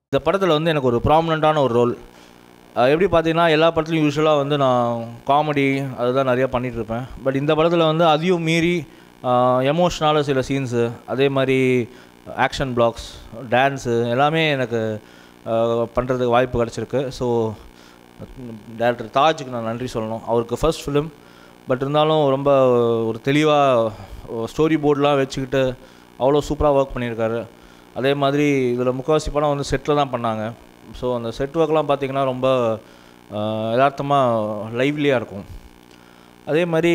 இந்த படத்தில் வந்து எனக்கு ஒரு ப்ராமினண்ட்டான ஒரு ரோல் எப்படி பார்த்தீங்கன்னா எல்லா படத்துலையும் யூஸ்வலாக வந்து நான் காமெடி அதுதான் நிறையா பண்ணிகிட்டு இருப்பேன் பட் இந்த படத்தில் வந்து அதையும் மீறி எமோஷ்னலான சில சீன்ஸு அதே மாதிரி ஆக்ஷன் பிளாக்ஸ் டான்ஸு எல்லாமே எனக்கு பண்ணுறதுக்கு வாய்ப்பு கிடச்சிருக்கு ஸோ டேரக்டர் தாஜுக்கு நான் நன்றி சொல்லணும் அவருக்கு ஃபர்ஸ்ட் ஃபிலிம் பட் இருந்தாலும் ரொம்ப ஒரு தெளிவாக ஸ்டோரி போர்டெலாம் வச்சுக்கிட்டு அவ்வளோ சூப்பராக ஒர்க் பண்ணியிருக்காரு அதே மாதிரி இதில் முக்கால்வாசி படம் வந்து செட்டில் தான் பண்ணாங்க ஸோ அந்த செட் ஒர்க்லாம் பார்த்திங்கன்னா ரொம்ப யதார்த்தமாக லைவ்லியாக இருக்கும் அதே மாதிரி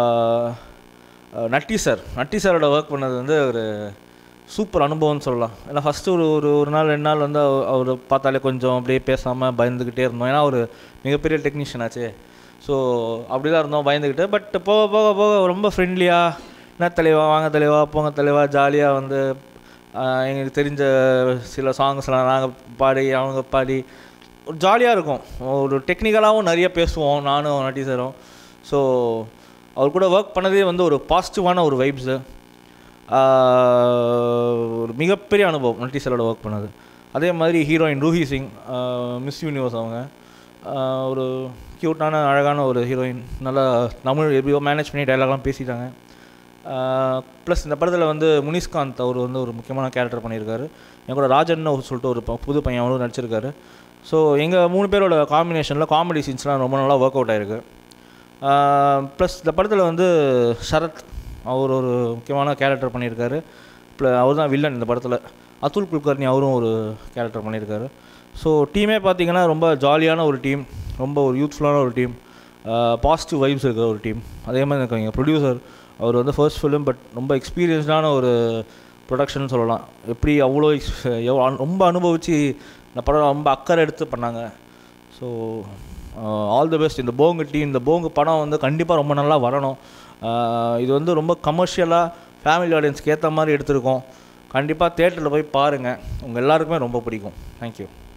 நட்டி சார் நட்டி சாரோட ஒர்க் பண்ணது வந்து ஒரு சூப்பர் அனுபவம்னு சொல்லலாம் ஏன்னா ஃபஸ்ட்டு ஒரு ஒரு ஒரு நாள் ரெண்டு நாள் வந்து அவர் பார்த்தாலே கொஞ்சம் அப்படியே பேசாமல் பயந்துக்கிட்டே இருந்தோம் ஏன்னா ஒரு மிகப்பெரிய டெக்னீஷியன் ஆச்சு ஸோ அப்படி தான் இருந்தோம் பயந்துக்கிட்டு பட் போக போக போக ரொம்ப ஃப்ரெண்ட்லியாக என்ன தலைவா வாங்க தலைவா போங்க தலைவா ஜாலியாக வந்து எங்களுக்கு தெரிஞ்ச சில சாங்ஸ்லாம் நாங்கள் பாடி அவங்க பாடி ஒரு ஜாலியாக இருக்கும் ஒரு டெக்னிக்கலாகவும் நிறைய பேசுவோம் நானும் நட்டி சாரும் ஸோ அவர் கூட ஒர்க் பண்ணதே வந்து ஒரு பாசிட்டிவான ஒரு வைப்ஸு ஒரு மிகப்பெரிய அனுபவம் நட்டி சாரோட ஒர்க் பண்ணது அதே மாதிரி heroine Ruhi Singh Miss Universe அவங்க ஒரு க்யூட்டான அழகான ஒரு ஹீரோயின் நல்லா தமிழ் எப்படியோ மேனேஜ் பண்ணி டைலாக்லாம் பேசிட்டாங்க ப்ளஸ் இந்த படத்தில் வந்து முனிஷ்காந்த் அவர் வந்து ஒரு முக்கியமான கேரக்டர் பண்ணியிருக்காரு என் கூட ராஜன் சொல்லிட்டு ஒரு புது பையன் அவரும் நடிச்சிருக்காரு ஸோ எங்கள் மூணு பேரோட காம்பினேஷனில் காமெடி சீன்ஸ்லாம் ரொம்ப நல்லா ஒர்க் அவுட் ஆகிருக்கு ப்ளஸ் இந்த படத்தில் வந்து சரத் அவர் ஒரு முக்கியமான கேரக்டர் பண்ணியிருக்காரு ப்ள அவர் தான் வில்லன் இந்த படத்தில் அதுல் குல்கர்னி அவரும் ஒரு கேரக்டர் பண்ணியிருக்காரு ஸோ டீமே பார்த்தீங்கன்னா ரொம்ப ஜாலியான ஒரு டீம் ரொம்ப ஒரு யூத்ஃபுல்லான ஒரு டீம் பாசிட்டிவ் வைப்ஸ் இருக்கிற ஒரு டீம் அதே மாதிரி எனக்கு எங்கள் ப்ரொடியூசர் அவர் வந்து ஃபர்ஸ்ட் ஃபிலிம் பட் ரொம்ப எக்ஸ்பீரியன்ஸ்டான ஒரு ப்ரொடக்ஷன் சொல்லலாம் எப்படி அவ்வளோ எவ்வளோ ரொம்ப அனுபவித்து இந்த படம் ரொம்ப அக்கறை எடுத்து பண்ணாங்க ஸோ ஆல் தி பெஸ்ட் இந்த போங்கு டீம் இந்த போங்கு படம் வந்து கண்டிப்பாக ரொம்ப நல்லா வரணும் இது வந்து ரொம்ப கமர்ஷியலாக ஃபேமிலி ஆடியன்ஸ்க்கு ஏற்ற மாதிரி எடுத்திருக்கோம் கண்டிப்பாக தேட்டரில் போய் பாருங்கள் உங்கள் எல்லாருக்குமே ரொம்ப பிடிக்கும் தேங்க்யூ